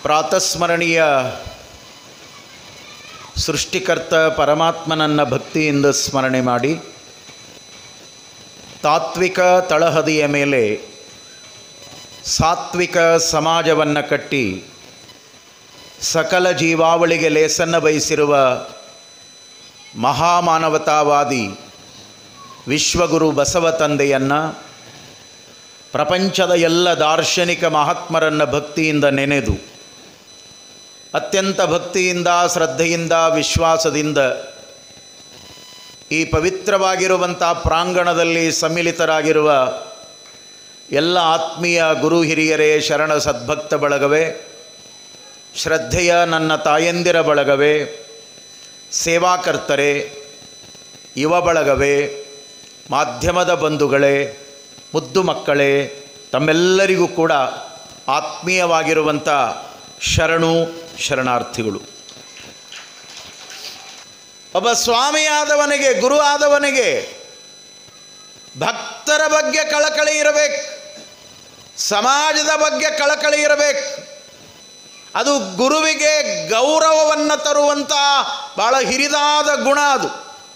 ಪ್ರಾತಸ್ಮರಣೀಯ ಸೃಷ್ಟಿಕರ್ತ ಪರಮಾತ್ಮನನ್ನ ಭಕ್ತಿಯಿಂದ ಸ್ಮರಣೆ ಮಾಡಿ ತಾತ್ವಿಕ ತಳಹದಿಯ ಮೇಲೆ ಸಾತ್ವಿಕ ಸಮಾಜವನ್ನು ಕಟ್ಟಿ ಸಕಲ ಜೀವಾವಳಿಗೆ ಲೇಸನ್ನು ಬಯಸಿರುವ ಮಹಾಮಾನವತಾವಾದಿ ವಿಶ್ವಗುರು ಬಸವ ತಂದೆಯನ್ನು ಪ್ರಪಂಚದ ಎಲ್ಲ ದಾರ್ಶನಿಕ ಮಹಾತ್ಮರನ್ನು ಭಕ್ತಿಯಿಂದ ನೆನೆದು ಅತ್ಯಂತ ಭಕ್ತಿಯಿಂದ ಶ್ರದ್ಧೆಯಿಂದ ವಿಶ್ವಾಸದಿಂದ ಈ ಪವಿತ್ರವಾಗಿರುವಂಥ ಪ್ರಾಂಗಣದಲ್ಲಿ ಸಮ್ಮಿಲಿತರಾಗಿರುವ ಎಲ್ಲ ಆತ್ಮೀಯ ಗುರು ಹಿರಿಯರೇ ಶರಣ ಸದ್ಭಕ್ತ ಬಳಗವೇ ಶ್ರದ್ಧೆಯ ನನ್ನ ತಾಯಂದಿರ ಬಳಗವೇ ಸೇವಾಕರ್ತರೇ ಯುವ ಬಳಗವೇ ಮಾಧ್ಯಮದ ಬಂಧುಗಳೇ ಮುದ್ದು ಮಕ್ಕಳೇ ತಮ್ಮೆಲ್ಲರಿಗೂ ಕೂಡ ಆತ್ಮೀಯವಾಗಿರುವಂಥ ಶರಣು ಶರಣಾರ್ಥಿಗಳು ಒಬ್ಬ ಸ್ವಾಮಿಯಾದವನಿಗೆ ಗುರು ಆದವನಿಗೆ ಭಕ್ತರ ಬಗ್ಗೆ ಕಳಕಳಿ ಇರಬೇಕು ಸಮಾಜದ ಬಗ್ಗೆ ಕಳಕಳಿ ಇರಬೇಕು ಅದು ಗುರುವಿಗೆ ಗೌರವವನ್ನು ತರುವಂಥ ಭಾಳ ಹಿರಿದಾದ ಗುಣ ಅದು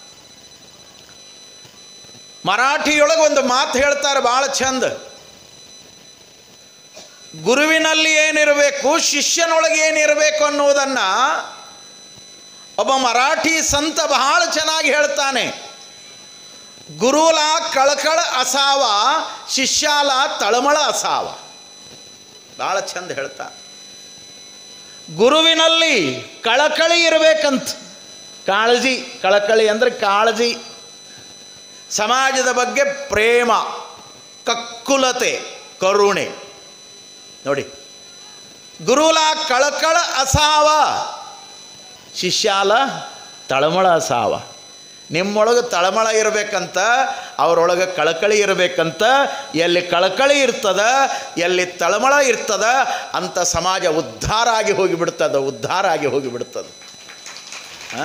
ಮರಾಠಿಯೊಳಗೆ ಒಂದು ಮಾತು ಹೇಳ್ತಾರೆ ಭಾಳ ಚಂದ ಗುರುವಿನಲ್ಲಿ ಏನಿರಬೇಕು ಶಿಷ್ಯನೊಳಗೆ ಏನಿರಬೇಕು ಅನ್ನುವುದನ್ನು ಒಬ್ಬ ಮರಾಠಿ ಸಂತ ಬಹಳ ಚೆನ್ನಾಗಿ ಹೇಳ್ತಾನೆ ಗುರುಲ ಕಳಕಳ ಅಸಾವ ಶಿಷ್ಯಾಲ ತಳಮಳ ಅಸಾವ ಭಾಳ ಚಂದ ಹೇಳ್ತಾನೆ ಗುರುವಿನಲ್ಲಿ ಕಳಕಳಿ ಇರಬೇಕಂತ ಕಾಳಜಿ ಕಳಕಳಿ ಅಂದರೆ ಕಾಳಜಿ ಸಮಾಜದ ಬಗ್ಗೆ ಪ್ರೇಮ ಕಕ್ಕುಲತೆ ಕರುಣೆ ನೋಡಿ ಗುರುಲ ಕಳಕಳ ಅಸಾವ ಶಿಷ್ಯಾಲ ತಳಮಳ ಅಸಾವ ನಿಮ್ಮೊಳಗೆ ತಳಮಳ ಇರಬೇಕಂತ ಅವರೊಳಗೆ ಕಳಕಳಿ ಇರಬೇಕಂತ ಎಲ್ಲಿ ಕಳಕಳಿ ಇರ್ತದ ಎಲ್ಲಿ ತಳಮಳ ಇರ್ತದ ಅಂಥ ಸಮಾಜ ಉದ್ಧಾರ ಆಗಿ ಹೋಗಿಬಿಡ್ತದ ಉದ್ಧಾರ ಆಗಿ ಹೋಗಿಬಿಡ್ತದ ಆ?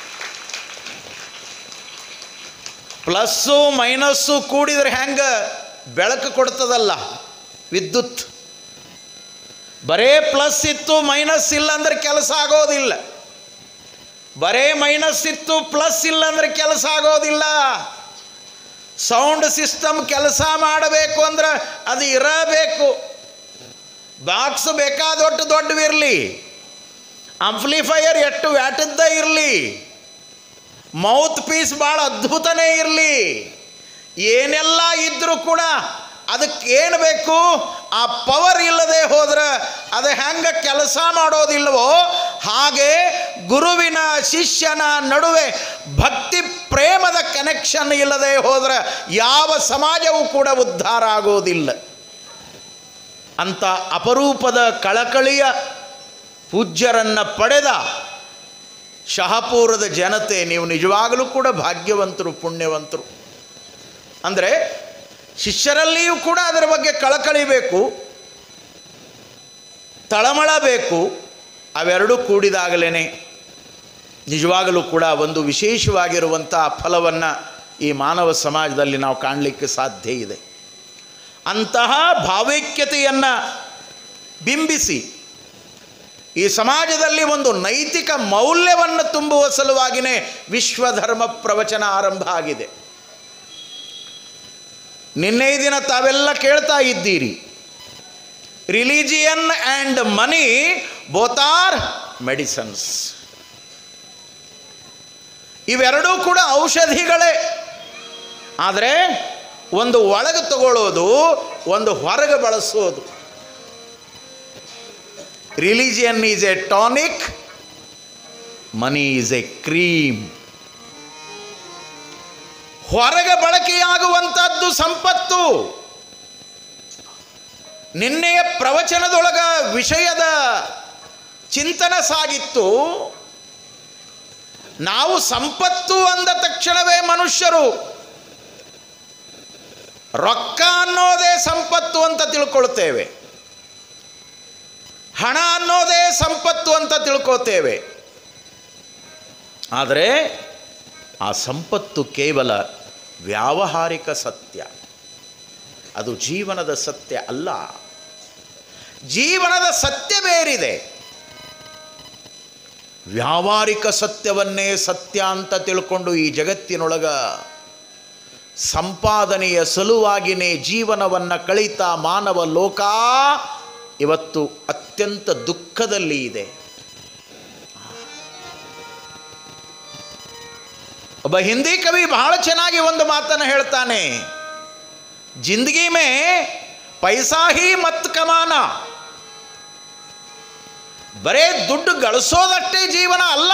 ಪ್ಲಸ್ಸು ಮೈನಸ್ಸು ಕೂಡಿದ್ರೆ ಹೆಂಗೆ ಬೆಳಕು ಕೊಡ್ತದಲ್ಲ ವಿದ್ಯುತ್ ಬರೇ ಪ್ಲಸ್ ಇತ್ತು ಮೈನಸ್ ಇಲ್ಲ ಅಂದ್ರೆ ಕೆಲಸ ಆಗೋದಿಲ್ಲ ಬರೇ ಮೈನಸ್ ಇತ್ತು ಪ್ಲಸ್ ಇಲ್ಲ ಅಂದ್ರೆ ಕೆಲಸ ಆಗೋದಿಲ್ಲ ಸೌಂಡ್ ಸಿಸ್ಟಮ್ ಕೆಲಸ ಮಾಡಬೇಕು ಅಂದ್ರೆ ಅದು ಇರಬೇಕು ಬಾಕ್ಸ್ ಬೇಕಾದೊಟ್ಟು ದೊಡ್ಡವಿರಲಿ ಅಂಪ್ಲಿಫೈಯರ್ ಎಷ್ಟು ವ್ಯಾಟದ್ದ ಇರಲಿ ಮೌತ್ ಪೀಸ್ ಭಾಳ ಅದ್ಭುತನೇ ಇರಲಿ ಏನೆಲ್ಲ ಇದ್ದರೂ ಕೂಡ ಅದಕ್ಕೆ ಏನು ಬೇಕು ಆ ಪವರ್ ಇಲ್ಲದೆ ಹೋದ್ರೆ ಅದು ಹೆಂಗೆ ಕೆಲಸ ಮಾಡೋದಿಲ್ವೋ ಹಾಗೆ ಗುರುವಿನ ಶಿಷ್ಯನ ನಡುವೆ ಭಕ್ತಿ ಪ್ರೇಮದ ಕನೆಕ್ಷನ್ ಇಲ್ಲದೆ ಹೋದ್ರೆ ಯಾವ ಸಮಾಜವೂ ಕೂಡ ಉದ್ಧಾರ ಆಗೋದಿಲ್ಲ ಅಂಥ ಅಪರೂಪದ ಕಳಕಳಿಯ ಪೂಜ್ಯರನ್ನು ಪಡೆದ ಶಹಪೂರದ ಜನತೆ ನೀವು ನಿಜವಾಗಲೂ ಕೂಡ ಭಾಗ್ಯವಂತರು ಪುಣ್ಯವಂತರು ಅಂದರೆ ಶಿಷ್ಯರಲ್ಲಿಯೂ ಕೂಡ ಅದರ ಬಗ್ಗೆ ಕಳಕಳಿ ಬೇಕು ತಳಮಳ ಬೇಕು ಅವೆರಡೂ ಕೂಡಿದಾಗಲೇ ನಿಜವಾಗಲೂ ಕೂಡ ಒಂದು ವಿಶೇಷವಾಗಿರುವಂಥ ಫಲವನ್ನು ಈ ಮಾನವ ಸಮಾಜದಲ್ಲಿ ನಾವು ಕಾಣಲಿಕ್ಕೆ ಸಾಧ್ಯ ಇದೆ ಅಂತಹ ಭಾವೈಕ್ಯತೆಯನ್ನು ಬಿಂಬಿಸಿ ಈ ಸಮಾಜದಲ್ಲಿ ಒಂದು ನೈತಿಕ ಮೌಲ್ಯವನ್ನು ತುಂಬುವ ಸಲುವಾಗಿಯೇ ವಿಶ್ವಧರ್ಮ ಪ್ರವಚನ ಆರಂಭ ಆಗಿದೆ ನಿನ್ನೆ ದಿನ ತಾವೆಲ್ಲ ಕೇಳ್ತಾ ಇದ್ದೀರಿ religion and money both are medicines ಇವೆರಡೂ ಕೂಡ ಔಷಧಿಗಳೇ ಆದರೆ ಒಂದು ಒಳಗೆ ತಗೊಳ್ಳೋದು ಒಂದು ಹೊರಗೆ ಬಳಸೋದು religion is a tonic money is a cream ಹೊರಗೆ ಬಳಕೆಯಾಗುವಂಥದ್ದು ಸಂಪತ್ತು ನಿನ್ನೆಯ ಪ್ರವಚನದೊಳಗ ವಿಷಯದ ಚಿಂತನ ಸಾಗಿತ್ತು ನಾವು ಸಂಪತ್ತು ಅಂದ ತಕ್ಷಣವೇ ಮನುಷ್ಯರು ರೊಕ್ಕ ಅನ್ನೋದೇ ಸಂಪತ್ತು ಅಂತ ತಿಳ್ಕೊಳ್ತೇವೆ ಹಣ ಅನ್ನೋದೇ ಸಂಪತ್ತು ಅಂತ ತಿಳ್ಕೋತೇವೆ ಆದರೆ ಆ ಸಂಪತ್ತು ಕೇವಲ ವ್ಯಾವಹಾರಿಕ ಸತ್ಯ ಅದು ಜೀವನದ ಸತ್ಯ ಅಲ್ಲ ಜೀವನದ ಸತ್ಯ ಬೇರಿದೆ ವ್ಯಾವಹಾರಿಕ ಸತ್ಯವನ್ನೇ ಸತ್ಯ ಅಂತ ತಿಳ್ಕೊಂಡು ಈ ಜಗತ್ತಿನೊಳಗ ಸಂಪಾದನೆಯ ಸಲುವಾಗಿನೇ ಜೀವನವನ್ನು ಕಳೀತ ಮಾನವ ಲೋಕ ಇವತ್ತು ಅತ್ಯಂತ ದುಃಖದಲ್ಲಿ ಇದೆ ಒಬ್ಬ ಹಿಂದಿ ಕವಿ ಬಹಳ ಚೆನ್ನಾಗಿ ಒಂದು ಮಾತನ್ನು ಹೇಳ್ತಾನೆ ಜಿಂದಗಿ ಮೇ ಪೈಸಾ ಹಿ ಮತ್ ಕಮಾನ ಬರೇ ದುಡ್ಡು ಗಳಿಸೋದಷ್ಟೇ ಜೀವನ ಅಲ್ಲ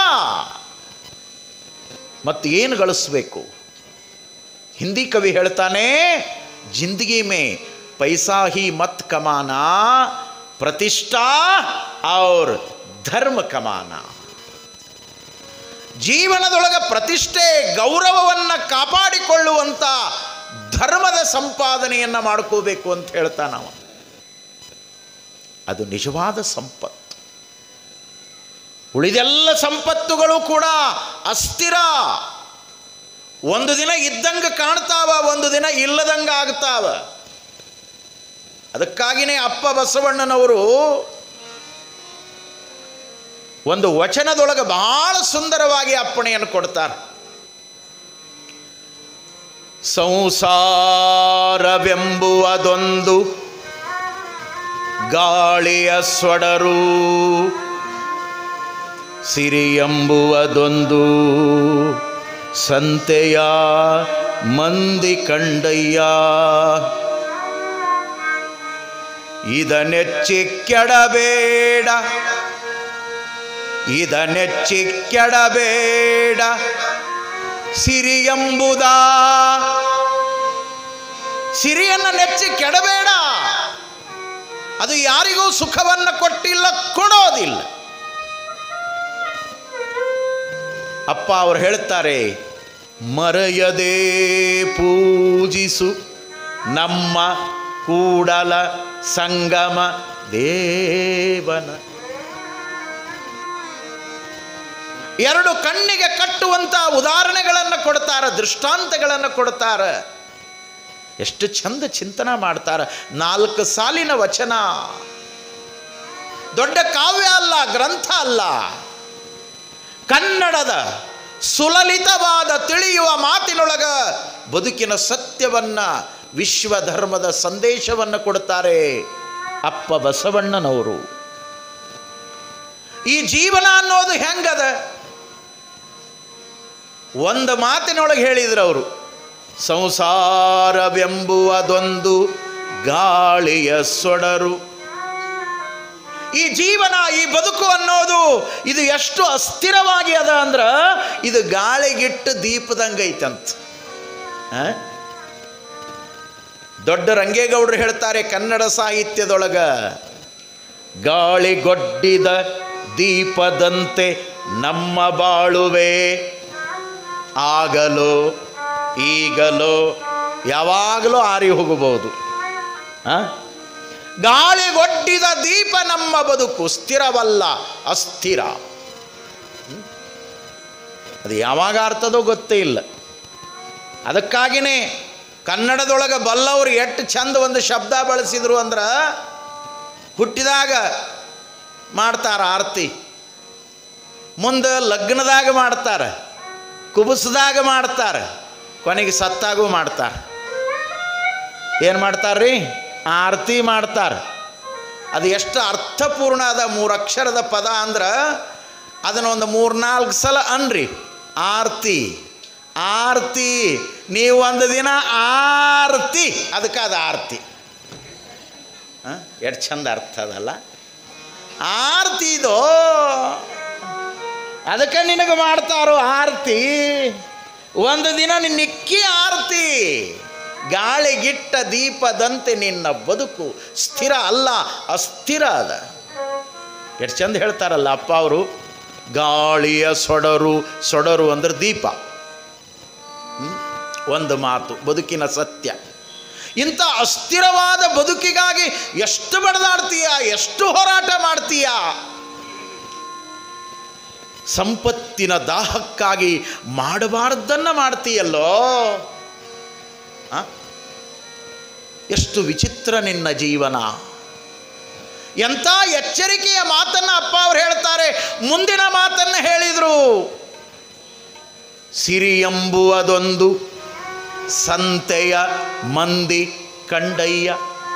ಮತ್ತು ಏನು ಗಳಿಸ್ಬೇಕು ಹಿಂದಿ ಕವಿ ಹೇಳ್ತಾನೆ ಜಿಂದಗಿ ಮೇ ಪೈಸಾ ಹಿ ಮತ್ ಕಮಾನ ಪ್ರತಿಷ್ಠಾ ಔರ್ ಧರ್ಮ ಕಮಾನ ಜೀವನದೊಳಗೆ ಪ್ರತಿಷ್ಠೆ ಗೌರವವನ್ನು ಕಾಪಾಡಿಕೊಳ್ಳುವಂಥ ಧರ್ಮದ ಸಂಪಾದನೆಯನ್ನು ಮಾಡ್ಕೋಬೇಕು ಅಂತ ಹೇಳ್ತಾ ನಾವು ಅದು ನಿಜವಾದ ಸಂಪತ್ತು ಉಳಿದೆಲ್ಲ ಸಂಪತ್ತುಗಳು ಕೂಡ ಅಸ್ಥಿರ ಒಂದು ದಿನ ಇದ್ದಂಗೆ ಕಾಣ್ತಾವ ಒಂದು ದಿನ ಇಲ್ಲದಂಗೆ ಆಗ್ತಾವ ಅದಕ್ಕಾಗಿಯೇ ಅಪ್ಪ ಬಸವಣ್ಣನವರು ಒಂದು ವಚನದೊಳಗೆ ಬಹಳ ಸುಂದರವಾಗಿ ಅಪ್ಪಣೆಯನ್ನು ಕೊಡ್ತಾರೆ ಸಂಸಾರವೆಂಬುವುದೊಂದು ಗಾಳಿಯ ಸ್ವಡರು ಸಿರಿ ಎಂಬುವುದೊಂದು ಸಂತೆಯ ಮಂದಿ ಕಂಡಯ್ಯ ಇದನೆಚ್ಚಿ ಕೆಡಬೇಡ ಇದನೆಚ್ಚಿ ಕೆಡಬೇಡ ಸಿರಿ ಎಂಬುದ ಸಿರಿಯನ್ನು ನೆಚ್ಚಿ ಕೆಡಬೇಡ ಅದು ಯಾರಿಗೂ ಸುಖವನ್ನು ಕೊಟ್ಟಿಲ್ಲ ಕೊಡೋದಿಲ್ಲ ಅಪ್ಪ ಅವರು ಹೇಳ್ತಾರೆ ಮರೆಯದೆ ಪೂಜಿಸು ನಮ್ಮ ಕೂಡಲ ಸಂಗಮ ದೇವನ ಎರಡು ಕಣ್ಣಿಗೆ ಕಟ್ಟುವಂಥ ಉದಾಹರಣೆಗಳನ್ನು ಕೊಡ್ತಾರೆ ದೃಷ್ಟಾಂತಗಳನ್ನು ಕೊಡ್ತಾರೆ ಎಷ್ಟು ಚಂದ ಚಿಂತನ ಮಾಡ್ತಾರೆ ನಾಲ್ಕು ಸಾಲಿನ ವಚನ ದೊಡ್ಡ ಕಾವ್ಯ ಅಲ್ಲ ಗ್ರಂಥ ಅಲ್ಲ ಕನ್ನಡದ ಸುಲಲಿತವಾದ ತಿಳಿಯುವ ಮಾತಿನೊಳಗ ಬದುಕಿನ ಸತ್ಯವನ್ನ ವಿಶ್ವ ಧರ್ಮದ ಸಂದೇಶವನ್ನು ಕೊಡ್ತಾರೆ ಅಪ್ಪ ಬಸವಣ್ಣನವರು ಈ ಜೀವನ ಅನ್ನೋದು ಹೆಂಗದ ಒಂದು ಮಾತಿನೊಳಗೆ ಹೇಳಿದ್ರು ಅವರು ಸಂಸಾರವೆಂಬುವುದೊಂದು ಗಾಳಿಯ ಸೊಡರು ಈ ಜೀವನ ಈ ಬದುಕು ಅನ್ನೋದು ಇದು ಎಷ್ಟು ಅಸ್ಥಿರವಾಗಿ ಅದ ಅಂದ್ರೆ ಇದು ಗಾಳಿಗಿಟ್ಟು ದೀಪದಂಗೈತಂತ ಆ? ದೊಡ್ಡ ರಂಗೇಗೌಡರು ಹೇಳ್ತಾರೆ ಕನ್ನಡ ಸಾಹಿತ್ಯದೊಳಗ ಗಾಳಿಗೊಡ್ಡಿದ ದೀಪದಂತೆ ನಮ್ಮ ಬಾಳುವೆ ಆಗಲೋ ಈಗಲೋ ಯಾವಾಗಲೂ ಆರಿ ಹೋಗಬಹುದು ಆ? ಗಾಳಿಗೊಡ್ಡಿದ ದೀಪ ನಮ್ಮ ಬದುಕು ಸ್ಥಿರವಲ್ಲ ಅಸ್ಥಿರ ಹ್ಮ್? ಅದು ಯಾವಾಗ ಅರ್ಥದೋ ಗೊತ್ತೇ ಇಲ್ಲ ಅದಕ್ಕಾಗಿಯೇ ಕನ್ನಡದೊಳಗೆ ಬಲ್ಲವರು ಎಷ್ಟು ಚಂದ ಒಂದು ಶಬ್ದ ಬಳಸಿದ್ರು ಅಂದ್ರೆ ಹುಟ್ಟಿದಾಗ ಮಾಡ್ತಾರ ಆರತಿ ಮುಂದೆ ಲಗ್ನದಾಗ ಮಾಡ್ತಾರೆ ಕುಬುಸದಾಗ ಮಾಡ್ತಾರೆ ಕೊನೆಗೆ ಸತ್ತಾಗೂ ಮಾಡ್ತಾರೆ ಏನು ಮಾಡ್ತಾರ್ರಿ ಆರತಿ ಮಾಡ್ತಾರೆ ಅದು ಎಷ್ಟು ಅರ್ಥಪೂರ್ಣ ಅದ ಮೂರು ಅಕ್ಷರದ ಪದ ಅಂದ್ರೆ ಅದನ್ನ ಒಂದು ಮೂರ್ನಾಲ್ಕು ಸಲ ಅನ್ರಿ ಆರ್ತಿ ಆರ್ತಿ ನೀವು ಒಂದು ದಿನ ಆರ್ತಿ ಅದಕ್ಕೆ ಅದು ಆರ್ತಿ ಎಷ್ಟು ಚಂದ ಅರ್ಥ ಅದಲ್ಲ ಆರ್ತಿ ಇದು ಅದಕ್ಕೆ ನಿನಗೆ ಮಾಡ್ತಾರೋ ಆರತಿ ಒಂದು ದಿನ ನಿನ್ನ ನಿಕ್ಕಿ ಆರತಿ ಗಾಳಿಗಿಟ್ಟ ದೀಪದಂತೆ ನಿನ್ನ ಬದುಕು ಸ್ಥಿರ ಅಲ್ಲ ಅಸ್ಥಿರ ಅದ ಎಷ್ಟು ಚಂದ ಹೇಳ್ತಾರಲ್ಲ ಅಪ್ಪ ಅವರು ಗಾಳಿಯ ಸೊಡರು ಸೊಡರು ಅಂದ್ರೆ ದೀಪ ಹ್ಮ್? ಒಂದು ಮಾತು ಬದುಕಿನ ಸತ್ಯ ಇಂಥ ಅಸ್ಥಿರವಾದ ಬದುಕಿಗಾಗಿ ಎಷ್ಟು ಬಡದಾಡ್ತೀಯ ಎಷ್ಟು ಹೋರಾಟ ಮಾಡ್ತೀಯ ಸಂಪತ್ತಿನ ದಾಹಕ್ಕಾಗಿ ಮಾಡಬಾರ್ದನ್ನ ಮಾಡ್ತೀಯಲ್ಲೋ ಆ? ಎಷ್ಟು ವಿಚಿತ್ರ ನಿನ್ನ ಜೀವನ ಎಂಥ ಎಚ್ಚರಿಕೆಯ ಮಾತನ್ನು ಅಪ್ಪ ಅವ್ರು ಹೇಳ್ತಾರೆ ಮುಂದಿನ ಮಾತನ್ನು ಹೇಳಿದರು ಸಿರಿ ಎಂಬುವುದೊಂದು ಸಂತೆಯ ಮಂದಿ ಕಂಡಯ್ಯ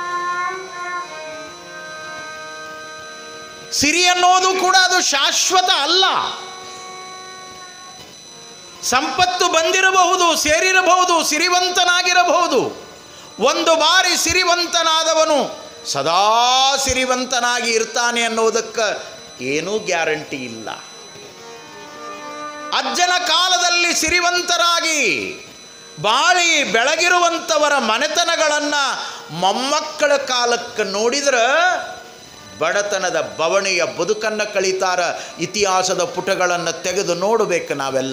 ಸಿರಿ ಅನ್ನೋದು ಕೂಡ ಅದು ಶಾಶ್ವತ ಅಲ್ಲ ಸಂಪತ್ತು ಬಂದಿರಬಹುದು ಸೇರಿರಬಹುದು ಸಿರಿವಂತನಾಗಿರಬಹುದು ಒಂದು ಬಾರಿ ಸಿರಿವಂತನಾದವನು ಸದಾ ಸಿರಿವಂತನಾಗಿ ಇರ್ತಾನೆ ಅನ್ನೋದಕ್ಕೆ ಏನೂ ಗ್ಯಾರಂಟಿ ಇಲ್ಲ ಅಜ್ಜನ ಕಾಲದಲ್ಲಿ ಸಿರಿವಂತರಾಗಿ ಬಾಳಿ ಬೆಳಗಿರುವಂಥವರ ಮನೆತನಗಳನ್ನು ಮೊಮ್ಮಕ್ಕಳ ಕಾಲಕ್ಕೆ ನೋಡಿದ್ರೆ ಬಡತನದ ಬವಣೆಯ ಬದುಕನ್ನು ಕಳೀತಾರ ಇತಿಹಾಸದ ಪುಟಗಳನ್ನು ತೆಗೆದು ನೋಡಬೇಕು ನಾವೆಲ್ಲ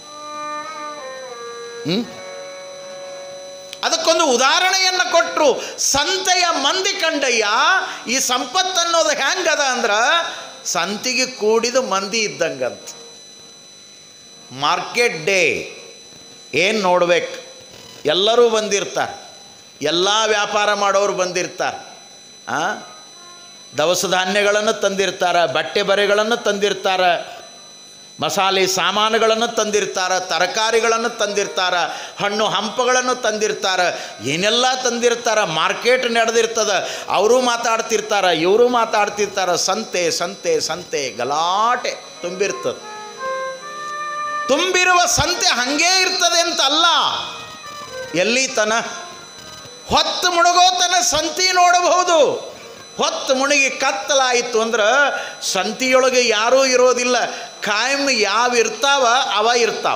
ಹ್ಮ್? ಅದಕ್ಕೊಂದು ಉದಾಹರಣೆಯನ್ನು ಕೊಟ್ಟರು ಸಂತೆಯ ಮಂದಿ ಕಂಡಯ್ಯ ಈ ಸಂಪತ್ತು ಅನ್ನೋದು ಹೆಂಗದ ಅಂದ್ರೆ ಸಂತಿಗೆ ಕೂಡಿದ ಮಂದಿ ಇದ್ದಂಗಂತ ಮಾರ್ಕೆಟ್ ಡೇ ಏನು ನೋಡ್ಬೇಕು ಎಲ್ಲರೂ ಬಂದಿರ್ತಾರೆ ಎಲ್ಲ ವ್ಯಾಪಾರ ಮಾಡೋರು ಬಂದಿರ್ತಾರೆ ಆ ದವಸ ಧಾನ್ಯಗಳನ್ನು ತಂದಿರ್ತಾರೆ ಬಟ್ಟೆ ಬರೆಗಳನ್ನು ತಂದಿರ್ತಾರೆ ಮಸಾಲೆ ಸಾಮಾನುಗಳನ್ನು ತಂದಿರ್ತಾರೆ ತರಕಾರಿಗಳನ್ನು ತಂದಿರ್ತಾರೆ ಹಣ್ಣು ಹಂಪಗಳನ್ನು ತಂದಿರ್ತಾರೆ ಏನೆಲ್ಲ ತಂದಿರ್ತಾರೆ ಮಾರ್ಕೆಟ್ ನಡೆದಿರ್ತದೆ ಅವರು ಮಾತಾಡ್ತಿರ್ತಾರೆ ಇವರು ಮಾತಾಡ್ತಿರ್ತಾರೆ ಸಂತೆ ಸಂತೆ ಸಂತೆ ಗಲಾಟೆ ತುಂಬಿರ್ತದೆ ತುಂಬಿರುವ ಸಂತೆ ಹಂಗೇ ಇರ್ತದೆ ಅಂತ ಅಲ್ಲ ಎಲ್ಲಿ ತನ ಹೊತ್ತು ಮುಳುಗೋತನ ಸಂತಿ ನೋಡಬಹುದು ಹೊತ್ತು ಮುಳುಗಿ ಕತ್ತಲಾಯಿತು ಅಂದ್ರೆ ಸಂತಿಯೊಳಗೆ ಯಾರೂ ಇರೋದಿಲ್ಲ ಕಾಯಂ ಯಾವ ಇರ್ತಾವ ಅವ ಇರ್ತಾವ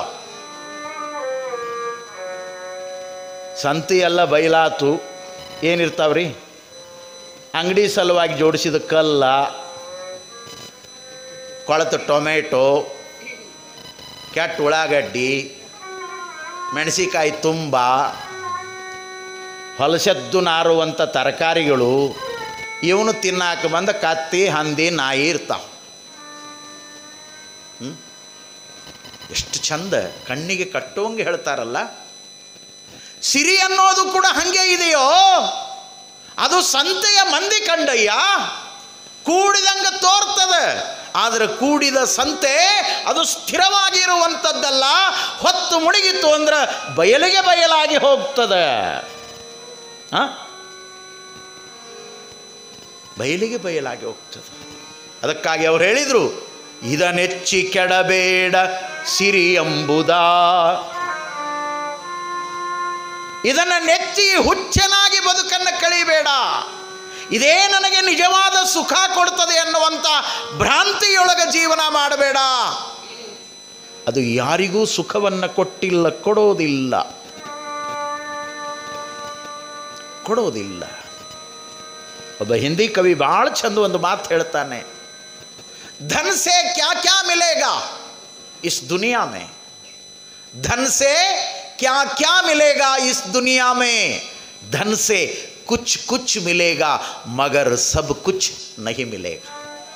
ಸಂತಿ ಎಲ್ಲ ಬಯಲಾತು ಏನಿರ್ತಾವ್ರಿ ಅಂಗಡಿ ಸಲುವಾಗಿ ಜೋಡಿಸಿದ ಕಲ್ಲ ಕೊಳತು ಟೊಮೆಟೊ ಕೆಟ್ಟ ಉಳ್ಳಾಗಡ್ಡಿ ಮೆಣಸಿಕಾಯಿ ತುಂಬ ಹೊಲಸೆದ್ದು ನಾರುವಂಥ ತರಕಾರಿಗಳು ಇವನು ತಿನ್ನಾಕ ಬಂದ ಕತ್ತಿ ಹಂದಿ ನಾಯಿ ಇರ್ತಾವ ಹ್ಮ್? ಎಷ್ಟು ಚಂದ ಕಣ್ಣಿಗೆ ಕಟ್ಟುವಂಗೆ ಹೇಳ್ತಾರಲ್ಲ ಸಿರಿ ಅನ್ನೋದು ಕೂಡ ಹಂಗೆ ಇದೆಯೋ ಅದು ಸಂತೆಯ ಮಂದಿ ಕಂಡಯ್ಯ ಕೂಡಿದಂಗೆ ತೋರ್ತದೆ ಆದರೆ ಕೂಡಿದ ಸಂತೆ ಅದು ಸ್ಥಿರವಾಗಿರುವಂಥದ್ದಲ್ಲ ಹೊತ್ತು ಮುಳುಗಿತ್ತು ಅಂದ್ರೆ ಬಯಲಿಗೆ ಬಯಲಾಗಿ ಹೋಗ್ತದೆ ಆ? ಬಯಲಿಗೆ ಬಯಲಾಗಿ ಹೋಗ್ತದೆ ಅದಕ್ಕಾಗಿ ಅವ್ರು ಹೇಳಿದರು ಇದನೆಚ್ಚಿ ಕೆಡಬೇಡ ಸಿರಿ ಎಂಬುದ ಇದನ್ನು ನೆಚ್ಚಿ ಹುಚ್ಚನಾಗಿ ಬದುಕನ್ನು ಕಳಿಬೇಡ ಇದೇ ನನಗೆ ನಿಜವಾದ ಸುಖ ಕೊಡ್ತದೆ ಅನ್ನುವಂಥ ಭ್ರಾಂತಿಯೊಳಗೆ ಜೀವನ ಮಾಡಬೇಡ ಅದು ಯಾರಿಗೂ ಸುಖವನ್ನು ಕೊಟ್ಟಿಲ್ಲ ಕೊಡೋದಿಲ್ಲ ಕೊಡೋದಿಲ್ಲ ಒಬ್ಬ ಹಿಂದಿ ಕವಿ ಭಾಳ ಚಂದ ಒಂದು ಮಾತು ಹೇಳ್ತಾನೆ ಧನ್ ಸೆ ಕ್ಯಾ ಕ್ಯಾ ಮಿಲೇಗಾ ಇಸ್ ದುನಿಯಾ ಮೇ धन से क्या क्या मिलेगा इस दुनिया में धन से कुछ कुछ मिलेगा मगर सब कुछ नहीं मिलेगा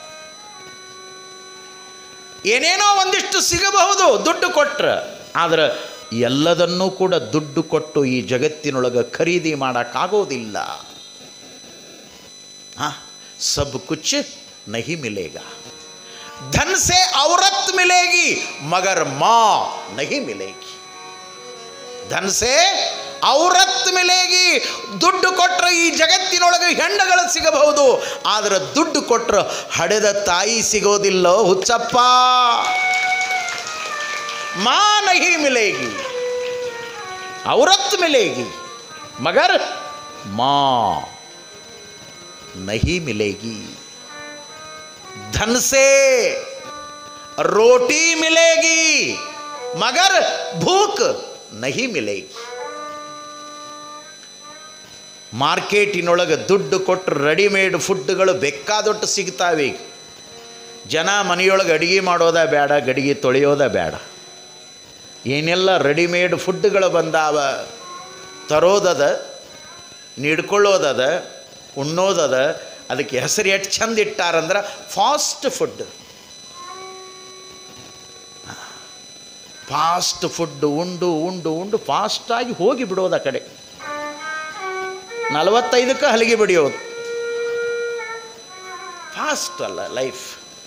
ಏನೇನೋ ಒಂದಿಷ್ಟು ಸಿಗಬಹುದು ದುಡ್ಡು ಕೊಟ್ರೆ ಆದ್ರೆ ಎಲ್ಲದನ್ನೂ ಕೂಡ ದುಡ್ಡು ಕೊಟ್ಟು ಈ ಜಗತ್ತಿನೊಳಗೆ ಖರೀದಿ ಮಾಡೋಕ್ಕಾಗೋದಿಲ್ಲ हाँ सब कुछ नहीं मिलेगा धन से औरत मिलेगी मगर माँ नहीं मिलेगी धन से ಔರತ್ ಮಿಲೇಗಿ ದುಡ್ಡು ಕೊಟ್ಟರೆ ಈ ಜಗತ್ತಿನೊಳಗೆ ಹೆಣ್ಣುಗಳು ಸಿಗಬಹುದು ಆದರೆ ದುಡ್ಡು ಕೊಟ್ಟರೆ ಹಡೆದ ತಾಯಿ ಸಿಗೋದಿಲ್ಲೋ ಹುಚ್ಚಪ್ಪ ಮಾ ನಹಿ ಮಿಲೇಗಿ ಔರತ್ ಮಿಲೇಗಿ ಮಗರ್ ಮಾ नहीं मिलेगी धन से रोटी मिलेगी मगर भूख नहीं मिलेगी ಮಾರ್ಕೆಟಿನೊಳಗೆ ದುಡ್ಡು ಕೊಟ್ಟು ರೆಡಿಮೇಡ್ ಫುಡ್ಗಳು ಬೇಕಾದೊಟ್ಟು ಸಿಗ್ತಾವೆ ಈಗ ಜನ ಮನೆಯೊಳಗೆ ಅಡುಗೆ ಮಾಡೋದ ಬೇಡ ಗಡಿಗೆ ತೊಳೆಯೋದ ಬೇಡ ಏನೆಲ್ಲ ರೆಡಿಮೇಡ್ ಫುಡ್ಗಳು ಬಂದಾವ ತರೋದದ ನೀಡ್ಕೊಳ್ಳೋದದ ಉಣ್ಣೋದದ ಅದಕ್ಕೆ ಹೆಸರು ಎಷ್ಟು ಚಂದ ಇಟ್ಟಾರಂದ್ರೆ ಫಾಸ್ಟ್ ಫುಡ್ ಫಾಸ್ಟ್ ಫುಡ್ ಉಂಡು ಉಂಡು ಉಂಡು ಫಾಸ್ಟಾಗಿ ಹೋಗಿ ಬಿಡೋದು ಆ ಕಡೆ ನಲವತ್ತೈದಕ್ಕೆ ಹಲಿಗೆ ಬಿಡಿಯೋದು ಫಾಸ್ಟ್ ಅಲ್ಲ ಲೈಫ್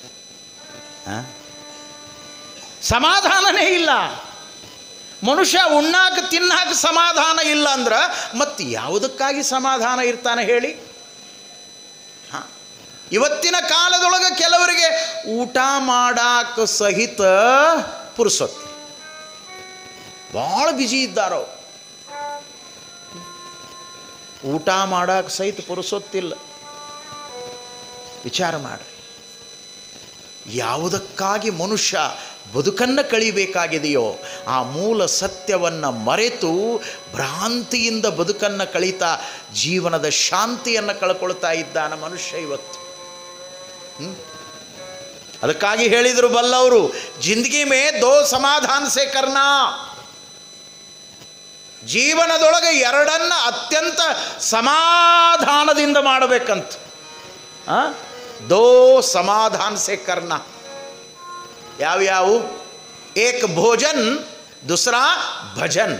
ಸಮಾಧಾನನೇ ಇಲ್ಲ ಮನುಷ್ಯ ಉಣ್ಣಾಕ ತಿನ್ನಾಕ ಸಮಾಧಾನ ಇಲ್ಲ ಅಂದ್ರೆ ಮತ್ತು ಯಾವುದಕ್ಕಾಗಿ ಸಮಾಧಾನ ಇರ್ತಾನೆ ಹೇಳಿ ಹ. ಇವತ್ತಿನ ಕಾಲದೊಳಗೆ ಕೆಲವರಿಗೆ ಊಟ ಮಾಡಾಕ ಸಹಿತ ಪುರುಸೊತ್ತು ಭಾಳ ಬಿಜಿ ಇದ್ದಾರೋ ಊಟ ಮಾಡಾಕ ಸಹಿತ ಪುರುಸೊತ್ತಿಲ್ಲ ವಿಚಾರ ಮಾಡ್ರಿ ಯಾವುದಕ್ಕಾಗಿ ಮನುಷ್ಯ ಬದುಕನ್ನು ಕಳಿಬೇಕಾಗಿದೆಯೋ ಆ ಮೂಲ ಸತ್ಯವನ್ನು ಮರೆತು ಭ್ರಾಂತಿಯಿಂದ ಬದುಕನ್ನು ಕಳೀತಾ ಜೀವನದ ಶಾಂತಿಯನ್ನು ಕಳ್ಕೊಳ್ತಾ ಇದ್ದಾನ ಮನುಷ್ಯ ಇವತ್ತು ಹ್ಮ್? ಅದಕ್ಕಾಗಿ ಹೇಳಿದರು ಬಲ್ಲವರು ಜಿಂದಗಿ ಮೇ ದೋ ಸಮಾಧಾನ ಸೇ ಕರ್ನಾ ಜೀವನದೊಳಗೆ ಎರಡನ್ನ ಅತ್ಯಂತ ಸಮಾಧಾನದಿಂದ ಮಾಡಬೇಕಂತ ಆ? ದೋ ಸಮಾಧಾನ ಸೆ ಕರ್ನ ಯಾವ್ಯಾವು ಏಕ್ ಭೋಜನ್ ದುಸರಾ ಭಜನ್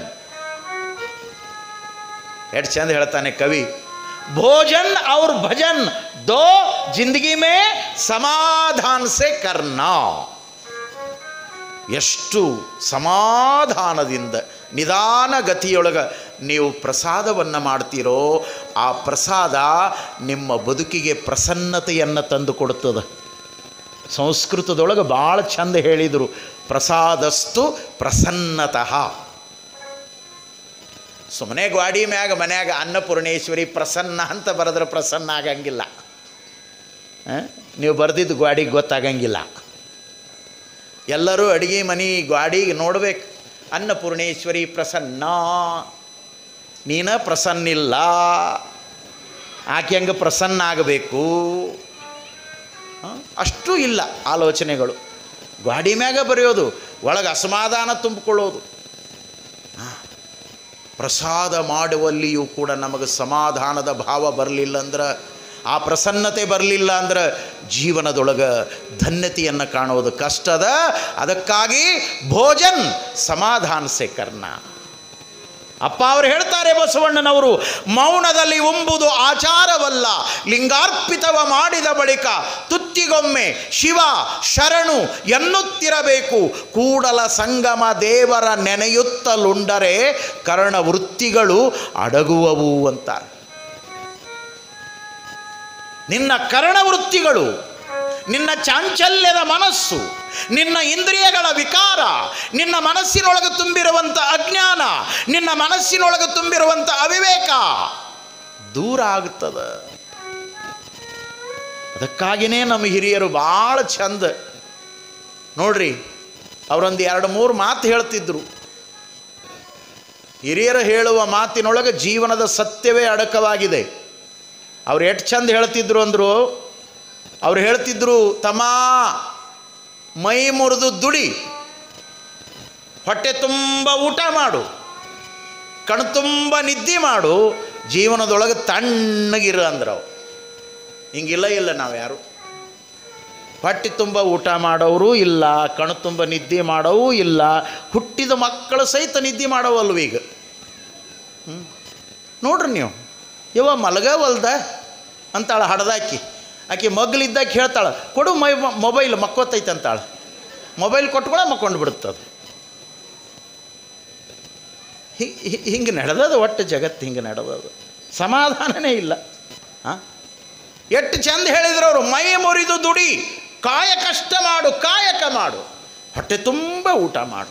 ಎಷ್ಟು ಚಂದ ಹೇಳ್ತಾನೆ ಕವಿ ಭೋಜನ್ और ಭಜನ್ ದೋ ಜಿಂದಗಿ ಮೇ ಸಮಾಧಾನ ಸೆ ಕರ್ನಾ ಎಷ್ಟು ಸಮಾಧಾನದಿಂದ ನಿಧಾನ ಗತಿಯೊಳಗೆ ನೀವು ಪ್ರಸಾದವನ್ನು ಮಾಡ್ತೀರೋ ಆ ಪ್ರಸಾದ ನಿಮ್ಮ ಬದುಕಿಗೆ ಪ್ರಸನ್ನತೆಯನ್ನು ತಂದು ಕೊಡುತ್ತದೆ ಸಂಸ್ಕೃತದೊಳಗೆ ಭಾಳ ಚಂದ ಹೇಳಿದರು ಪ್ರಸಾದಸ್ತು ಪ್ರಸನ್ನತಃ ಸುಮ್ಮನೆ ಗ್ವಾಡಿ ಮ್ಯಾಗ ಮನ್ಯಾಗ ಅನ್ನಪೂರ್ಣೇಶ್ವರಿ ಪ್ರಸನ್ನ ಅಂತ ಬರೆದ್ರೆ ಪ್ರಸನ್ನ ಆಗಂಗಿಲ್ಲ ಆ? ನೀವು ಬರೆದಿದ್ದು ಗ್ವಾಡಿಗೆ ಗೊತ್ತಾಗಂಗಿಲ್ಲ ಎಲ್ಲರೂ ಅಡುಗೆ ಮನೆ ಗ್ವಾಡಿಗೆ ನೋಡ್ಬೇಕು ಅನ್ನಪೂರ್ಣೇಶ್ವರಿ ಪ್ರಸನ್ನ ನೀನ ಪ್ರಸನ್ನಿಲ್ಲ ಆಕೆ ಹಂಗೆ ಪ್ರಸನ್ನ ಆಗಬೇಕು ಆ? ಅಷ್ಟೂ ಇಲ್ಲ ಆಲೋಚನೆಗಳು ಗ್ವಾಡಿ ಮ್ಯಾಗ ಬರೆಯೋದು ಒಳಗೆ ಅಸಮಾಧಾನ ತುಂಬಿಕೊಳ್ಳೋದು ಆ. ಪ್ರಸಾದ ಮಾಡುವಲ್ಲಿಯೂ ಕೂಡ ನಮಗೆ ಸಮಾಧಾನದ ಭಾವ ಬರಲಿಲ್ಲ ಅಂದ್ರೆ ಆ ಪ್ರಸನ್ನತೆ ಬರಲಿಲ್ಲ ಅಂದ್ರೆ ಜೀವನದೊಳಗೆ ಧನ್ಯತೆಯನ್ನು ಕಾಣೋದು ಕಷ್ಟದ ಅದಕ್ಕಾಗಿ ಭೋಜನ್ ಸಮಾಧಾನ ಸೆ ಕರ್ನ ಅಪ್ಪ ಅವರು ಹೇಳ್ತಾರೆ ಬಸವಣ್ಣನವರು ಮೌನದಲ್ಲಿ ಉಂಬುದು ಆಚಾರವಲ್ಲ ಲಿಂಗಾರ್ಪಿತವ ಮಾಡಿದ ಬಳಿಕ ತುತ್ತಿಗೊಮ್ಮೆ ಶಿವ ಶರಣು ಎನ್ನುತ್ತಿರಬೇಕು ಕೂಡಲ ಸಂಗಮ ದೇವರ ನೆನೆಯುತ್ತಲುಂಡರೆ ಕರ್ಣ ವೃತ್ತಿಗಳು ಅಡಗುವವು ಅಂತಾರೆ ನಿನ್ನ ಕರ್ಣ ವೃತ್ತಿಗಳು ನಿನ್ನ ಚಾಂಚಲ್ಯದ ಮನಸ್ಸು ನಿನ್ನ ಇಂದ್ರಿಯಗಳ ವಿಕಾರ ನಿನ್ನ ಮನಸ್ಸಿನೊಳಗೆ ತುಂಬಿರುವಂಥ ಅಜ್ಞಾನ ನಿನ್ನ ಮನಸ್ಸಿನೊಳಗೆ ತುಂಬಿರುವಂಥ ಅವಿವೇಕ ದೂರ ಆಗುತ್ತದೆ ಅದಕ್ಕಾಗಿಯೇ ನಮ್ಮ ಹಿರಿಯರು ಭಾಳ ಚಂದ ನೋಡ್ರಿ ಅವರೊಂದು ಎರಡು ಮೂರು ಮಾತು ಹೇಳ್ತಿದ್ರು ಹಿರಿಯರು ಹೇಳುವ ಮಾತಿನೊಳಗೆ ಜೀವನದ ಸತ್ಯವೇ ಅಡಕವಾಗಿದೆ ಅವ್ರು ಎಷ್ಟು ಚಂದ ಹೇಳ್ತಿದ್ರು ಅಂದರು ಅವ್ರು ಹೇಳ್ತಿದ್ರು ತಮ್ಮ ಮೈ ಮುರಿದು ದುಡಿ ಹೊಟ್ಟೆ ತುಂಬ ಊಟ ಮಾಡು ಕಣ್ ತುಂಬ ನಿದ್ದೆ ಮಾಡು ಜೀವನದೊಳಗೆ ತಣ್ಣಗಿರು ಅಂದ್ರು ಅವ್ರು ಹಿಂಗಿಲ್ಲ ಇಲ್ಲ ನಾವು ಯಾರು ಹೊಟ್ಟೆ ತುಂಬ ಊಟ ಮಾಡೋರು ಇಲ್ಲ ಕಣು ತುಂಬ ನಿದ್ದೆ ಮಾಡೋವು ಇಲ್ಲ ಹುಟ್ಟಿದ ಮಕ್ಕಳು ಸಹಿತ ನಿದ್ದೆ ಮಾಡೋವಲ್ವ ಈಗ ಹ್ಞೂ ನೋಡ್ರಿ ನೀವು ಇವ ಮಲಗವಲ್ದ ಅಂತಾಳ ಹಡ್ದಾಕಿ ಆಕೆ ಮಗ್ಲಿದ್ದಾಗ ಹೇಳ್ತಾಳೆ ಕೊಡು ಮೈ ಮೊಬೈಲ್ ಮಕ್ಕೋತೈತೆ ಅಂತಾಳೆ ಮೊಬೈಲ್ ಕೊಟ್ಕೊಳ ಮಕ್ಕೊಂಡು ಬಿಡುತ್ತದು ಹಿಂಗೆ ನಡೆದದು ಒಟ್ಟು ಜಗತ್ತು ಹಿಂಗೆ ನಡೆದದು ಸಮಾಧಾನನೇ ಇಲ್ಲ ಹಾಂ ಎಷ್ಟು ಚಂದ ಹೇಳಿದ್ರು ಅವರು ಮೈ ಮುರಿದು ದುಡಿ ಕಾಯ ಕಷ್ಟ ಮಾಡು ಕಾಯಕ ಮಾಡು ಹೊಟ್ಟೆ ತುಂಬ ಊಟ ಮಾಡು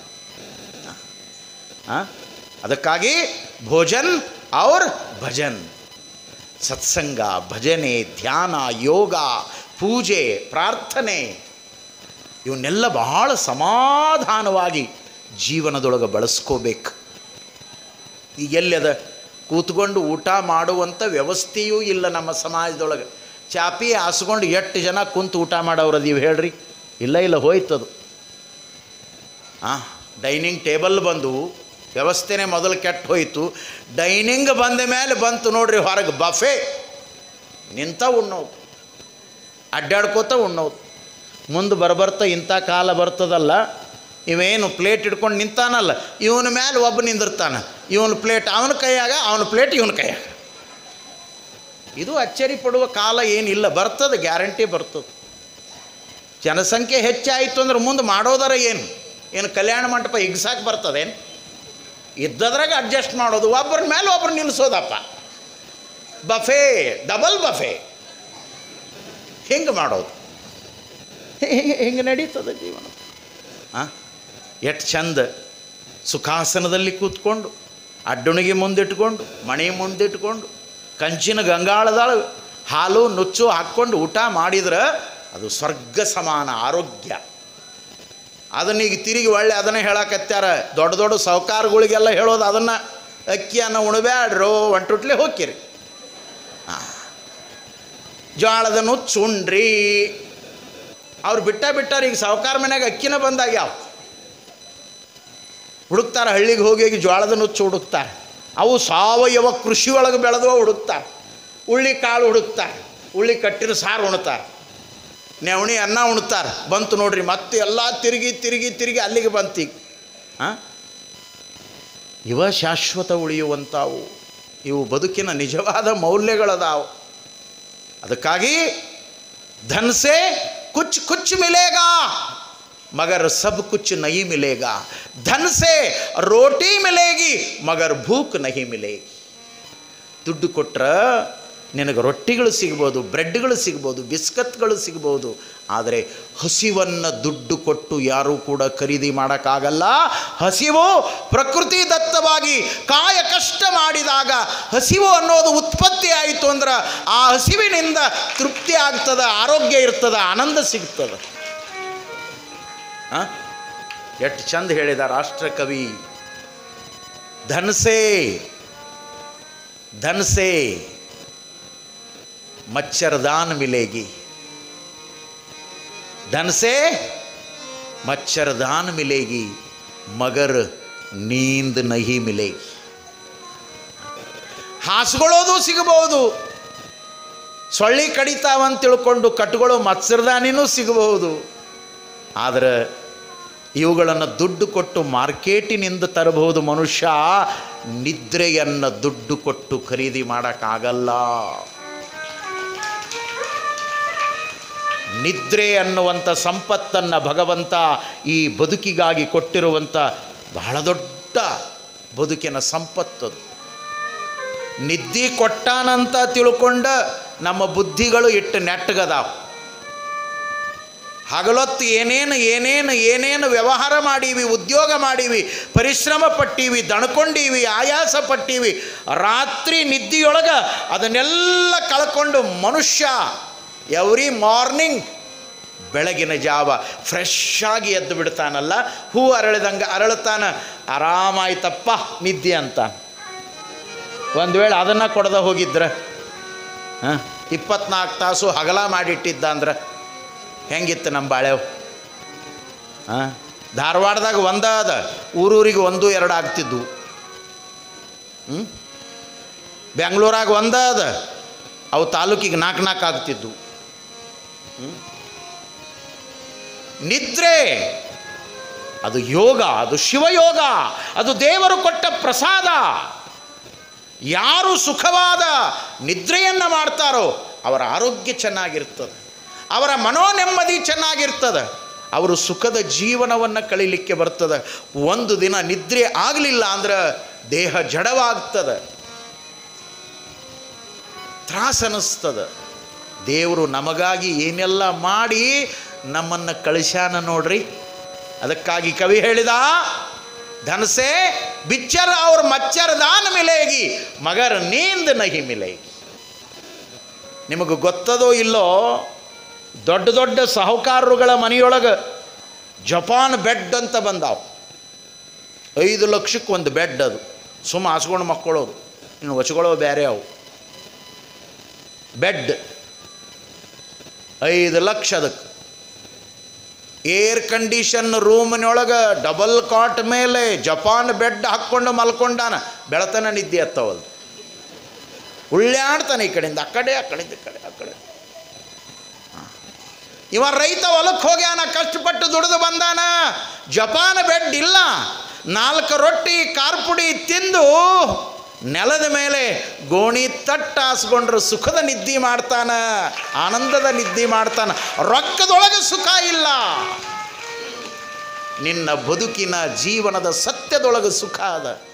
ಆ? ಅದಕ್ಕಾಗಿ ಭೋಜನ್ ಔರ್ ಭಜನ್ ಸತ್ಸಂಗ ಭಜನೆ ಧ್ಯಾನ ಯೋಗ ಪೂಜೆ ಪ್ರಾರ್ಥನೆ ಇವನ್ನೆಲ್ಲ ಬಹಳ ಸಮಾಧಾನವಾಗಿ ಜೀವನದೊಳಗೆ ಬಳಸ್ಕೋಬೇಕು ಈಗ ಎಲ್ಲಿಯದ ಕೂತ್ಕೊಂಡು ಊಟ ಮಾಡುವಂಥ ವ್ಯವಸ್ಥೆಯೂ ಇಲ್ಲ ನಮ್ಮ ಸಮಾಜದೊಳಗೆ ಚಾಪಿ ಹಾಸ್ಕೊಂಡು ಎಷ್ಟು ಜನ ಕುಂತು ಊಟ ಮಾಡೋರು ಅದೀವಿ ಹೇಳ್ರಿ ಇಲ್ಲ ಇಲ್ಲ ಹೋಯ್ತದು ಹಾಂ ಡೈನಿಂಗ್ ಟೇಬಲ್ ಬಂದು ವ್ಯವಸ್ಥೆನೇ ಮೊದಲು ಕೆಟ್ಟು ಹೋಯಿತು ಡೈನಿಂಗ್ ಬಂದ ಮೇಲೆ ಬಂತು ನೋಡ್ರಿ ಹೊರಗೆ ಬಫೆ ನಿಂತ ಉಣ್ಣೋದು ಅಡ್ಡಾಡ್ಕೋತ ಉಣ್ಣೋದು ಮುಂದೆ ಬರ್ಬರ್ತಾ ಇಂಥ ಕಾಲ ಬರ್ತದಲ್ಲ ಇವೇನು ಪ್ಲೇಟ್ ಹಿಡ್ಕೊಂಡು ನಿಂತಾನಲ್ಲ ಇವನ ಮೇಲೆ ಒಬ್ಬ ನಿಂದಿರ್ತಾನೆ ಇವನ ಪ್ಲೇಟ್ ಅವನ ಕೈಯಾಗ ಅವನ ಪ್ಲೇಟ್ ಇವನ ಕೈಯಾಗ ಇದು ಅಚ್ಚರಿ ಪಡುವ ಕಾಲ ಏನಿಲ್ಲ ಬರ್ತದೆ ಗ್ಯಾರಂಟಿ ಬರ್ತದೆ ಜನಸಂಖ್ಯೆ ಹೆಚ್ಚಾಯಿತು ಅಂದ್ರೆ ಮುಂದೆ ಮಾಡೋದರ ಏನು ಏನು ಕಲ್ಯಾಣ ಮಂಟಪ ಇಗ್ಸಾಕ್ ಬರ್ತದೇನು ಇದ್ದದ್ರಾಗ ಅಡ್ಜಸ್ಟ್ ಮಾಡೋದು ಒಬ್ಬರ ಮೇಲೆ ಒಬ್ರು ನಿಲ್ಲಿಸೋದಪ್ಪ ಬಫೆ ಡಬಲ್ ಬಫೆ ಹಿಂಗೆ ಮಾಡೋದು ಹಿಂಗೆ ಹಿಂಗೆ ನಡೀತದೆ ಜೀವನ ಹಾಂ ಎಷ್ಟು ಚಂದ ಸುಖಾಸನದಲ್ಲಿ ಕೂತ್ಕೊಂಡು ಅಡ್ಡುಣಿಗೆ ಮುಂದಿಟ್ಕೊಂಡು ಮಣಿ ಮುಂದಿಟ್ಕೊಂಡು ಕಂಚಿನ ಗಂಗಾಳದಾಳ ಹಾಲು ನುಚ್ಚು ಹಾಕ್ಕೊಂಡು ಊಟ ಮಾಡಿದ್ರೆ ಅದು ಸ್ವರ್ಗ ಸಮಾನ ಆರೋಗ್ಯ ಅದನ್ನೀಗ ತಿರುಗಿ ಒಳ್ಳೆ ಅದನ್ನೇ ಹೇಳಕತ್ಯಾರ ದೊಡ್ಡ ದೊಡ್ಡ ಸಾಹುಕಾರಗಳಿಗೆಲ್ಲ ಹೇಳೋದು ಅದನ್ನು ಅಕ್ಕಿಯನ್ನು ಉಣಬ್ಯಾಡ್ರೋ ಒಂಟುಟ್ಲೆ ಹೋಗ್ಕಿರಿ ಜೋಳದ ನುಚ್ಚು ಉಣ್ರಿ ಅವ್ರು ಬಿಟ್ಟ ಬಿಟ್ಟಾರ ಈಗ ಸಾಹುಕಾರ ಮನ್ಯಾಗ ಅಕ್ಕಿನ ಬಂದಾಗ ಯಾವ ಹುಡುಕ್ತಾರೆ ಹಳ್ಳಿಗೆ ಹೋಗಿ ಹೋಗಿ ಜೋಳದ ನುಚ್ಚು ಹುಡುಕ್ತಾರೆ ಅವು ಸಾವಯವ ಕೃಷಿ ಒಳಗೆ ಬೆಳೆದವ ಹುಡುಕ್ತಾರೆ ಉಳ್ಳಿ ಕಾಳು ಹುಡುಕ್ತಾರೆ ಉಳ್ಳಿ ಕಟ್ಟಿನ ಸಾರು ಉಣ್ತಾರೆ ನೆವಣಿ ಅನ್ನ ಉಣ್ತಾರೆ ಬಂತು ನೋಡ್ರಿ ಮತ್ತೆ ಎಲ್ಲ ತಿರುಗಿ ತಿರುಗಿ ತಿರುಗಿ ಅಲ್ಲಿಗೆ ಬಂತೀಗ ಹಾಂ ಇವ ಶಾಶ್ವತ ಉಳಿಯುವಂಥವು ಇವು ಬದುಕಿನ ನಿಜವಾದ ಮೌಲ್ಯಗಳದಾವು ಅದಕ್ಕಾಗಿ ಧನ್ से कुछ कुछ मिलेगा मगर सब कुछ नहीं मिलेगा धन से रोटी मिलेगी मगर भूख नहीं मिलेगी ದುಡ್ಡು ಕೊಟ್ರೆ ನಿನಗೆ ರೊಟ್ಟಿಗಳು ಸಿಗ್ಬೋದು ಬ್ರೆಡ್ಗಳು ಸಿಗ್ಬೋದು ಬಿಸ್ಕತ್ಗಳು ಸಿಗ್ಬೋದು ಆದರೆ ಹಸಿವನ್ನು ದುಡ್ಡು ಕೊಟ್ಟು ಯಾರೂ ಕೂಡ ಖರೀದಿ ಮಾಡೋಕ್ಕಾಗಲ್ಲ ಹಸಿವು ಪ್ರಕೃತಿ ದತ್ತವಾಗಿ ಕಾಯ ಕಷ್ಟ ಮಾಡಿದಾಗ ಹಸಿವು ಅನ್ನೋದು ಉತ್ಪತ್ತಿ ಆಯಿತು ಅಂದ್ರೆ ಆ ಹಸಿವಿನಿಂದ ತೃಪ್ತಿ ಆಗ್ತದೆ ಆರೋಗ್ಯ ಇರ್ತದೆ ಆನಂದ ಸಿಗ್ತದೆ ಹಾಂ ಎಷ್ಟು ಚಂದ ಹೇಳಿದ ರಾಷ್ಟ್ರಕವಿ ಧನ್ಸೇ धन से मच्छरदान मिलेगी धन से मच्छरदान मिलेगी मगर नींद नहीं मिलेगी ಹಾಸ್ಕೊಳ್ಳೋದು ಸಿಗಬಹುದು ಸೊಳ್ಳಿ ಕಡಿತಾವಂತ ತಿಳ್ಕೊಂಡು ಕಟ್ಕೊಳ್ಳೋ ಮತ್ಸರದಾನಿನೂ ಸಿಗಬಹುದು ಆದರೆ ಇವುಗಳನ್ನು ದುಡ್ಡು ಕೊಟ್ಟು ಮಾರ್ಕೆಟಿನಿಂದ ತರಬಹುದು ಮನುಷ್ಯ ನಿದ್ರೆಯನ್ನು ದುಡ್ಡು ಕೊಟ್ಟು ಖರೀದಿ ಮಾಡೋಕ್ಕಾಗಲ್ಲ ನಿದ್ರೆ ಅನ್ನುವಂಥ ಸಂಪತ್ತನ್ನು ಭಗವಂತ ಈ ಬದುಕಿಗಾಗಿ ಕೊಟ್ಟಿರುವಂಥ ಬಹಳ ದೊಡ್ಡ ಬದುಕಿನ ಸಂಪತ್ತದು ನಿದ್ದೆ ಕೊಟ್ಟಾನಂತ ತಿಳ್ಕೊಂಡ ನಮ್ಮ ಬುದ್ಧಿಗಳು ಇಟ್ಟು ನೆಟ್ಟಗದಾವ ಹಗಲೊತ್ತು ಏನೇನು ಏನೇನು ಏನೇನು ವ್ಯವಹಾರ ಮಾಡೀವಿ ಉದ್ಯೋಗ ಮಾಡೀವಿ ಪರಿಶ್ರಮ ಪಟ್ಟೀವಿ ದಣ್ಕೊಂಡೀವಿ ಆಯಾಸ ಪಟ್ಟೀವಿ ರಾತ್ರಿ ನಿದ್ದೆಯೊಳಗೆ ಅದನ್ನೆಲ್ಲ ಕಳ್ಕೊಂಡು ಮನುಷ್ಯ ಎವ್ರಿ ಮಾರ್ನಿಂಗ್ ಬೆಳಗಿನ ಜಾವ ಫ್ರೆಶ್ ಆಗಿ ಎದ್ದು ಬಿಡ್ತಾನಲ್ಲ ಹೂ ಅರಳಿದಂಗೆ ಅರಳುತ್ತಾನ ಆರಾಮಾಯ್ತಪ್ಪ ನಿದ್ದೆ ಅಂತ ಒಂದು ವೇಳೆ ಅದನ್ನು ಕೊಡದ ಹೋಗಿದ್ರೆ ಹಾಂ ಇಪ್ಪತ್ನಾಲ್ಕು ತಾಸು ಹಗಲ ಮಾಡಿಟ್ಟಿದ್ದ ಅಂದ್ರೆ ಹೆಂಗಿತ್ತು ನಮ್ಮ ಬಾಳೆವು ಹಾಂ ಧಾರವಾಡದಾಗ ಒಂದ ಅದ ಊರೂರಿಗೆ ಒಂದು ಎರಡು ಆಗ್ತಿದ್ವು ಹ್ಞೂ ಬೆಂಗಳೂರಾಗ ಒಂದ ಅದ ಅವು ತಾಲೂಕಿಗೆ ನಾಲ್ಕು ನಾಲ್ಕು ಆಗ್ತಿದ್ವು ಹ್ಮ್? ನಿದ್ರೆ ಅದು ಯೋಗ ಅದು ಶಿವಯೋಗ ಅದು ದೇವರು ಕೊಟ್ಟ ಪ್ರಸಾದ ಯಾರು ಸುಖವಾದ ನಿದ್ರೆಯನ್ನು ಮಾಡ್ತಾರೋ ಅವರ ಆರೋಗ್ಯ ಚೆನ್ನಾಗಿರ್ತದೆ ಅವರ ಮನೋ ನೆಮ್ಮದಿ ಚೆನ್ನಾಗಿರ್ತದೆ ಅವರು ಸುಖದ ಜೀವನವನ್ನು ಕಳೀಲಿಕ್ಕೆ ಬರ್ತದೆ ಒಂದು ದಿನ ನಿದ್ರೆ ಆಗಲಿಲ್ಲ ಅಂದ್ರೆ ದೇಹ ಜಡವಾಗ್ತದೆ ತ್ರಾಸ ಅನ್ನಿಸ್ತದೆ ದೇವರು ನಮಗಾಗಿ ಏನೆಲ್ಲ ಮಾಡಿ ನಮ್ಮನ್ನು ಕಳಿಸ್ಯಾನ ನೋಡ್ರಿ ಅದಕ್ಕಾಗಿ ಕವಿ ಹೇಳಿದ ಧನಸೆ ಬಿಚ್ಚರ ಅವ್ರ ಮಚ್ಚರ ದಾನ ಮಿಲೇಗಿ ಮಗರ ನೀಂದ ನಹಿ ಮಿಲೇಗಿ ನಿಮಗೆ ಗೊತ್ತದೋ ಇಲ್ಲೋ ದೊಡ್ಡ ದೊಡ್ಡ ಸಾಹುಕಾರರುಗಳ ಮನೆಯೊಳಗೆ ಜಪಾನ್ ಬೆಡ್ ಅಂತ ಬಂದಾವು ಐದು ಲಕ್ಷಕ್ಕೆ ಒಂದು ಬೆಡ್ ಅದು ಸುಮ್ಮ ಹಾಸ್ಕೊಂಡು ಮಕ್ಕಳೋದು ಇನ್ನು ವಚಗಳೋ ಬೇರೆ ಅವು ಬೆಡ್ ಐದು ಲಕ್ಷ ಅದಕ್ಕೆ ಏರ್ ಕಂಡೀಷನ್ ರೂಮಿನೊಳಗೆ ಡಬಲ್ ಕಾಟ್ ಮೇಲೆ ಜಪಾನ್ ಬೆಡ್ ಹಾಕ್ಕೊಂಡು ಮಲ್ಕೊಂಡಾನ ಬೆಳತನ ನಿದ್ದೆ ಹತ್ತವದು ಉಳ್ಳ್ಯಾಡ್ತಾನೆ ಈ ಕಡೆಯಿಂದ ಆ ಕಡೆ ಆ ಕಡೆಯಿಂದ ಈ ಕಡೆ ಆ ಕಡೆ ಇವ ರೈತ ಹೊಲಕ್ಕೆ ಹೋಗ್ಯಾನ ಕಷ್ಟಪಟ್ಟು ದುಡಿದು ಬಂದಾನ ಜಪಾನ್ ಬೆಡ್ ಇಲ್ಲ ನಾಲ್ಕು ರೊಟ್ಟಿ ಖಾರ ಪುಡಿ ತಿಂದು ನೆಲದ ಮೇಲೆ ಗೋಣಿ ತಟ್ಟಾಸ್ಕೊಂಡ್ರು ಸುಖದ ನಿದ್ದೆ ಮಾಡ್ತಾನ ಆನಂದದ ನಿದ್ದೆ ಮಾಡ್ತಾನ ರೊಕ್ಕದೊಳಗೆ ಸುಖ ಇಲ್ಲ ನಿನ್ನ ಬದುಕಿನ ಜೀವನದ ಸತ್ಯದೊಳಗೆ ಸುಖ ಅದ